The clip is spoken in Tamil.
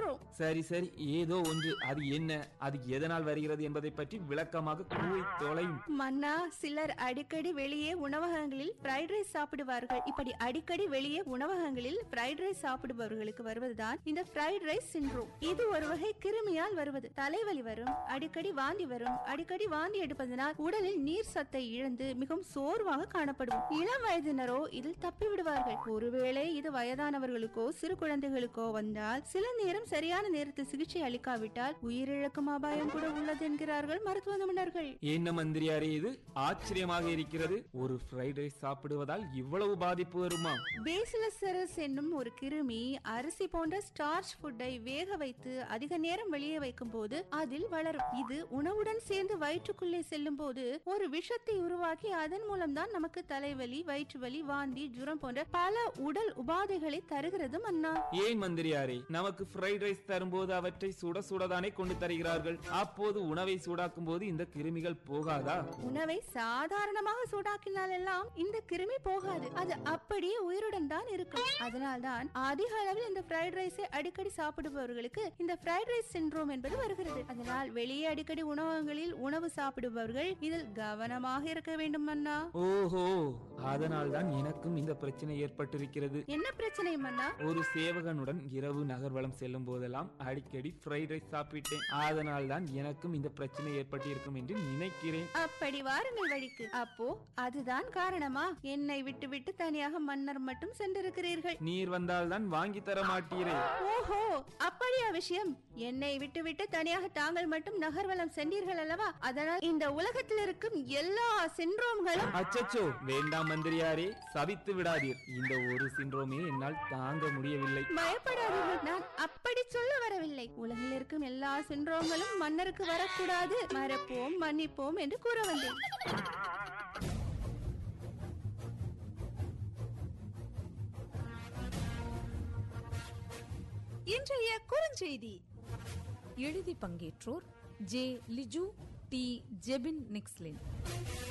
சின்ரோம் சரி சரி ஏதோ ஒன்று அது என்ன அது எதனால் வருகிறது என்பதை பற்றி விளக்கமாக கூறி தொலையும் மன்னா சிலர் அடிக்கடி வெளியே உணவகங்களில் ஃப்ரைட் ரைஸ் சாப்பிடுவார்கள் இப்படி அடிக்கடி வெளியே உணவகங்களில் ஃப்ரைட் ரைஸ் சாப்பிடுபவர்களுக்கு வருவதுதான் இந்த ஃப்ரைட் ரைஸ் சின்ரோம் இது ஒரு வகை கிருமியால் வருவது தலைவலி வரும் அடிக்கடி வாந்தி வரும் அடிக்கடி வாந்தி எடுப்பதனால் உடலில் நீர் சத்தை இழந்து மிகவும் சோர்வாக காணப்படும் இளம் வயதினரோ இதில் தப்பி விடுவார்கள் ஒருவேளை இது வயதானவர்களுக்கோ சிறு குழந்தைகளுக்கோ வந்தால் சில நேரம் சரியான நேரத்தில் சிகிச்சை அளிக்காவிட்டால் உயிரிழக்கும் அபாயம் கூட உள்ளது என்கிறார்கள் மருத்துவ நிபுணர்கள் என்ன மந்திரியாரே இது ஆச்சரியமாக இருக்கிறது ஒரு ஃப்ரைட் ரைஸ் சாப்பிடுவதால் இவ்வளவு பாதிப்பு வருமா பேசிலசரஸ் என்னும் ஒரு கிருமி அரிசி போன்ற ஸ்டார்ச் ஃபுட்டை வேக வைத்து அதிக நேரம் வெளியே வைக்கும் போது அதில் வளரும் இது உணவுடன் சேர்ந்து வயிற்றுக்குள்ளே செல்லும் போது ஒரு விஷத்தை உருவாக்கி அதன் மூலம்தான் நமக்கு தலைவலி வயிற்று வலி வாந்தி ஜுரம் போன்ற பல உடல் உபாதைகளை தருகிறது மன்னா ஏன் மந்திரியாரே நமக்கு ஃப்ரைட் ரைஸ் தரும்போது அவற்றை சுட சுடதானே கொண்டு தருகிறார்கள் அப்போது உணவை சூடாக்கும் போது இந்த கிருமிகள் போகாதா உணவை சாதாரணமாக சூடாக்கினால் எல்லாம் இந்த கிருமி போகாது அது அப்படியே உயிருடன் தான் இருக்கும் அதனால்தான் அதிக அளவில் இந்த ஃப்ரைட் ரைஸை அடிக்கடி சாப்பிடுபவர்களுக்கு இந்த ஃப்ரைட் ரைஸ் சிண்ட்ரோம் என்பது வருகிறது அதனால் வெளியே அடிக்கடி உணவகங்களில் உணவு சாப்பிடுபவர்கள் இதில் கவனமாக இருக்க வேண்டும் மன்னா ஓஹோ அதனால் தான் எனக்கும் இந்த பிரச்சனை ஏற்பட்டிருக்கிறது என்ன பிரச்சனை மன்னா ஒரு சேவகனுடன் இரவு நகர்வலம் செல்லும் போதெல்லாம் அடிக்கடி ஃப்ரைட் ரைஸ் சாப்பிட்டேன் அதனால் தான் எனக்கும் இந்த பிரச்சனை ஏற்பட்டிருக்கும் என்று நினைக்கிறேன் அப்படி வாருங்கள் வழிக்கு அப்போ அதுதான் காரணமா என்னை விட்டு விட்டு தனியாக மன்னர் மட்டும் சென்றிருக்கிறீர்கள் நீர் வந்தால் தான் வாங்கி தர மாட்டீரே ஓஹோ அப்படியா விஷயம் என்னை விட்டு விட்டு தனியாக தாங்கள் மட்டும் நகர்வலம் சென்றீர்கள் அல்லவா அதனால் இந்த உலகத்தில் இருக்கும் எல்லா சிண்ட்ரோம்களும் அச்சச்சோ வேண்டாம் மந்திரியாரே சபித்து விடாதீர் இந்த ஒரு சிண்ட்ரோமே என்னால் தாங்க முடியவில்லை பயப்படாதீர்கள் நான் அப்படி சொல்ல வரவில்லை உலகில் இருக்கும் எல்லா சிண்ட்ரோம்களும் மன்னருக்கு வரக்கூடாது மறப்போம் மன்னிப்போம் என்று கூற வந்தேன் இன்றைய குறுஞ்செய்தி எழுதி பங்கேற்றோர் ஜே லிஜு டி ஜெபின் நிக்ஸ்லின்